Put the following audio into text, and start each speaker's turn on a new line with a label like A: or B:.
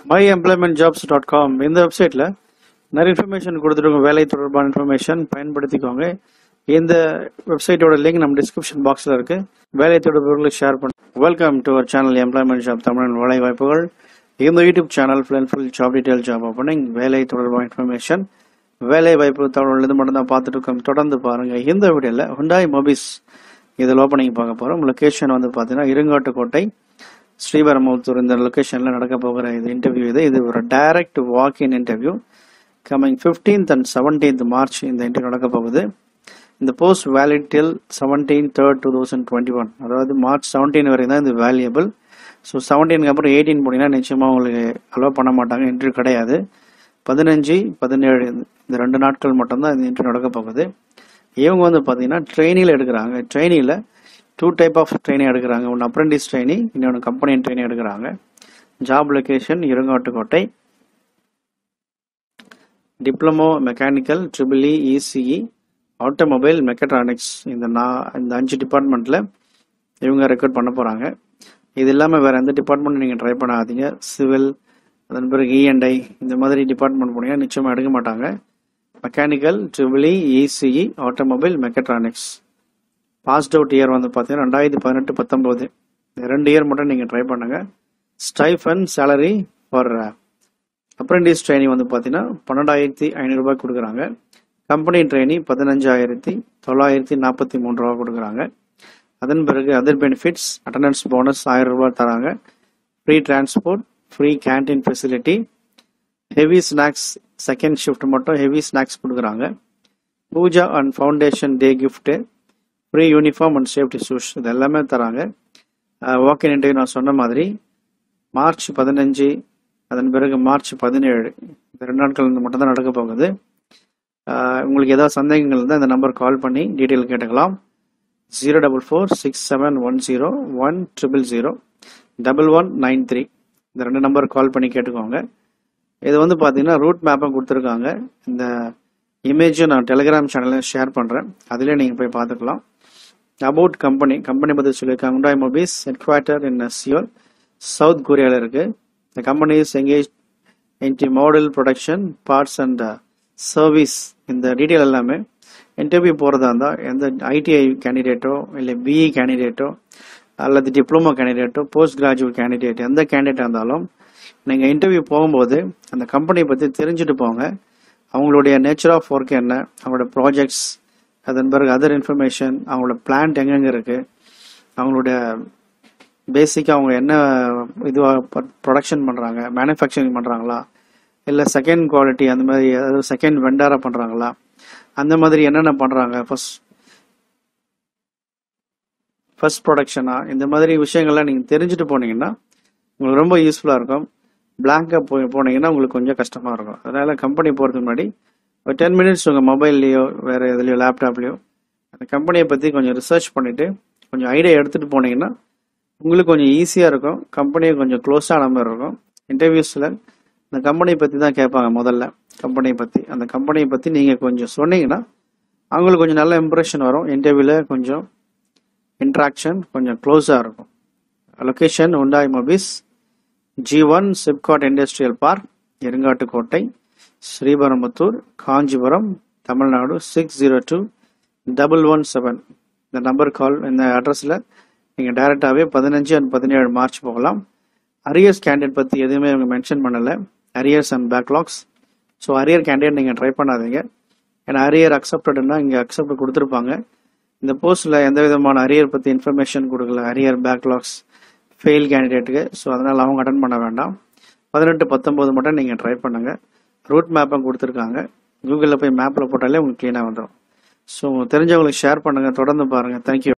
A: my employment jobs dot com இந்த வெப்சைட்டில் நிறைய இன்ஃபர்மேஷன் கொடுத்துருக்கோம் வேலை தொடர்பான இன்ஃபர்மேஷன் பயன்படுத்திக்கோங்க இந்த வெப்சைட்டோட லிங்க் நம்ம டிஸ்கிரிப்ஷன் பாக்ஸில் இருக்கு வேலை தொடர்புகளுக்கு ஷேர் பண்ண welcome to our channel employment job Tamil வேலை வாய்ப்புகள் இந்த YouTube channel full and full job detail job opening வேலை தொடர்பான இன்ஃபர்மேஷன் வேலை வாய்ப்பு தகவல் இது மட்டும் தான் பார்த்துட்டு இருக்கோம் தொடர்ந்து பாருங்க இந்த வீடியோவில் ஹுண்டாய் மொபிஸ் இதில் ஓப்பனிங் பார்க்க போகிறோம் லொக்கேஷன் வந்து பார்த்தீங்கன்னா இருங்காட்டுக்கோட்டை ஸ்ரீபெரும்புத்தூர் இந்த லொக்கேஷன்ல நடக்க போகிற இது இன்டர்வியூ இது இது ஒரு direct walk in interview coming fifteenth and seventeenth March இந்த இன்டர்வியூ நடக்க போகுது இந்த post valid till seventeen third two thousand twenty one அதாவது மார்ச் செவன்டீன் வரைக்கும் தான் இது வேல்யூபிள் ஸோ செவன்டீனுக்கு அப்புறம் எயிட்டீன் போனீங்கன்னா நிச்சயமாக உங்களுக்கு அலோவ் பண்ண மாட்டாங்க இன்டர்வியூ கிடையாது பதினஞ்சு பதினேழு இந்த ரெண்டு நாட்கள் மட்டும்தான் இந்த இன்டர்வியூ நடக்க போகுது இவங்க வந்து பார்த்தீங்கன்னா ட்ரெயினில் எடுக்கிறாங்க ட்ரெயினில் டூ டைப் ஆஃப் ட்ரைனிங் எடுக்கிறாங்க ஒன்று அப்ரெண்டிஸ் ட்ரைனிங் இன்னொன்று கம்பெனி ட்ரைனிங் எடுக்கிறாங்க job location Irungattukottai diploma mechanical triple E ECE automobile mechatronics இந்த நான் இந்த அஞ்சு டிபார்ட்மெண்ட்டில் இவங்க ரெக்கார்ட் பண்ண போகிறாங்க இது இல்லாமல் வேறு எந்த டிபார்ட்மெண்ட் நீங்கள் ட்ரை பண்ணாதீங்க சிவில் அதன் பிறகு இஎன்ஐ இந்த மாதிரி டிபார்ட்மெண்ட் போனீங்கன்னா நிச்சயமாக எடுக்க மாட்டாங்க mechanical triple E ECE automobile mechatronics passed out year வந்து பார்த்தீங்கன்னா ரெண்டாயிரத்தி பதினெட்டு பத்தொம்போது இந்த ரெண்டு இயர் மட்டும் நீங்கள் ட்ரை பண்ணுங்க stipend salary for apprentice training வந்து பார்த்தீங்கன்னா பன்னெண்டாயிரத்தி ஐநூறுரூபா கொடுக்குறாங்க கம்பெனி ட்ரைனிங் பதினஞ்சாயிரத்தி தொள்ளாயிரத்தி நாற்பத்தி மூணு ரூபா கொடுக்குறாங்க அதன் பிறகு அதர் பெனிஃபிட்ஸ் அட்டண்டன்ஸ் போனஸ் ஆயிரம் ரூபாய் தராங்க free transport free canteen facility heavy snacks second shift மட்டும் ஹெவி ஸ்நாக்ஸ் கொடுக்குறாங்க Pooja and foundation day gift free uniform and safety shoes இது எல்லாமே தராங்க வாக்கின் இன்டர்வியூ நான் சொன்ன மாதிரி மார்ச் பதினஞ்சு அதன் பிறகு மார்ச் பதினேழு இந்த ரெண்டு நாட்கள் மட்டும் தான் நடக்க போகுது அஹ் உங்களுக்கு ஏதாவது சந்தேகங்கள் இருந்தால் இந்த நம்பர் கால் பண்ணி டீட்டெயில் கேட்டுக்கலாம் zero double four six seven one zero one triple zero double one nine three இந்த ரெண்டு நம்பர் கால் பண்ணி கேட்டுக்கோங்க இது வந்து பார்த்தீங்கன்னா ரூட் மேப்பும் கொடுத்துருக்காங்க இந்த இமேஜை நான் டெலிகிராம் சேனலில் ஷேர் பண்ணுறேன் அதிலே நீங்கள் போய் பார்த்துக்கலாம் அபவுட் கம்பெனி கம்பெனி பற்றி சொல்லியிருக்காங்க Hyundai mobiles headquarter in Seoul South கொரியாவில் இருக்குது இந்த company is engage in the model production parts and service இந்த டீட்டெயில் எல்லாமே இன்டர்வியூ போகிறதா இருந்தால் எந்த ஐடிஐ கேண்டிடேட்டோ இல்லை பிஇ கேண்டிடேட்டோ அல்லது டிப்ளமோ கேண்டிடேட்டோ போஸ்ட் கிராஜுவேட் கேண்டிடேட் எந்த கேண்டிடேட்டாக இருந்தாலும் நீங்கள் இன்டர்வியூ போகும்போது அந்த கம்பெனியை பற்றி தெரிஞ்சுட்டு போங்க அவங்களுடைய நேச்சர் ஆஃப் ஒர்க் என்ன அவங்களோட ப்ராஜெக்ட்ஸ் அதன் பிறகு அதர் இன்ஃபர்மேஷன் அவங்களோட பிளான்ட் எங்கெங்கே இருக்குது அவங்களுடைய பேசிக்காக அவங்க என்ன இதுவாக ப்ரொடக்ஷன் பண்ணுறாங்க மேனுஃபேக்சரிங் பண்ணுறாங்களா இல்லை செகண்ட் குவாலிட்டி அந்த மாதிரி அதாவது செகண்ட் வெண்டாராக பண்ணுறாங்களா அந்த மாதிரி என்னென்ன பண்ணுறாங்க ஃபர்ஸ்ட் ஃபர்ஸ்ட் ப்ரொடக்ஷனா இந்த மாதிரி விஷயங்கள்லாம் நீங்கள் தெரிஞ்சுட்டு போனீங்கன்னா உங்களுக்கு ரொம்ப யூஸ்ஃபுல்லாக இருக்கும் பிளாங்காக போய் போனீங்கன்னா உங்களுக்கு கொஞ்சம் கஷ்டமாக இருக்கும் அதனால் கம்பெனி போகிறதுக்கு முன்னாடி ஒரு டென் மினிட்ஸ் உங்கள் மொபைல்லையோ வேறு எதுலையோ லேப்டாப்லேயோ அந்த கம்பெனியை பற்றி கொஞ்சம் ரிசர்ச் பண்ணிவிட்டு கொஞ்சம் ஐடியா எடுத்துகிட்டு போனீங்கன்னா உங்களுக்கு கொஞ்சம் ஈஸியாக இருக்கும் கம்பெனியை கொஞ்சம் க்ளோஸான மாதிரி இருக்கும் இன்டர்வியூஸில் இந்த கம்பெனியை பற்றி தான் கேட்பாங்க முதல்ல கம்பெனியை பற்றி அந்த கம்பெனியை பற்றி நீங்கள் கொஞ்சம் சொன்னீங்கன்னா அவங்களுக்கு கொஞ்சம் நல்ல இம்ப்ரெஷன் வரும் இன்டர்வியூவில் கொஞ்சம் இன்ட்ராக்ஷன் கொஞ்சம் க்ளோஸாக இருக்கும் location Hyundai Mobis G one SIPCOT industrial park Irungattukottai Sriperumbudur Kanchipuram Tamil Nadu six zero two double one seven இந்த நம்பர் கால் இந்த அட்ரஸில் நீங்கள் டைரெக்டாகவே பதினஞ்சு அண்ட் பதினேழு மார்ச் போகலாம் அரியர்ஸ் கேண்டிடேட் பற்றி எதுவுமே அவங்க மென்ஷன் பண்ணலை arrears and backlogs so arrear candidate நீங்கள் ட்ரை பண்ணாதீங்க ஏன்னா அரியர் அக்செப்டட்னா இங்கே அக்செப்ட் கொடுத்துருப்பாங்க இந்த போஸ்ட்டில் எந்த விதமான அரியர் பற்றி இன்ஃபர்மேஷன் கொடுக்கல அரியர் பேக்லாக்ஸ் ஃபெயில் கேண்டிடேட்டுக்கு ஸோ அதனால் அவங்க அட்டன் பண்ண வேண்டாம் பதினெட்டு பத்தொம்போது மட்டும் நீங்கள் ட்ரை பண்ணுங்கள் ரூட் மேப்பும் கொடுத்துருக்காங்க கூகுளில் போய் மேப்பில் போட்டாலே உங்களுக்கு க்ளீனாக வந்துடும் ஸோ தெரிஞ்சவங்களுக்கு ஷேர் பண்ணுங்கள் தொடர்ந்து பாருங்கள் தேங்க்யூ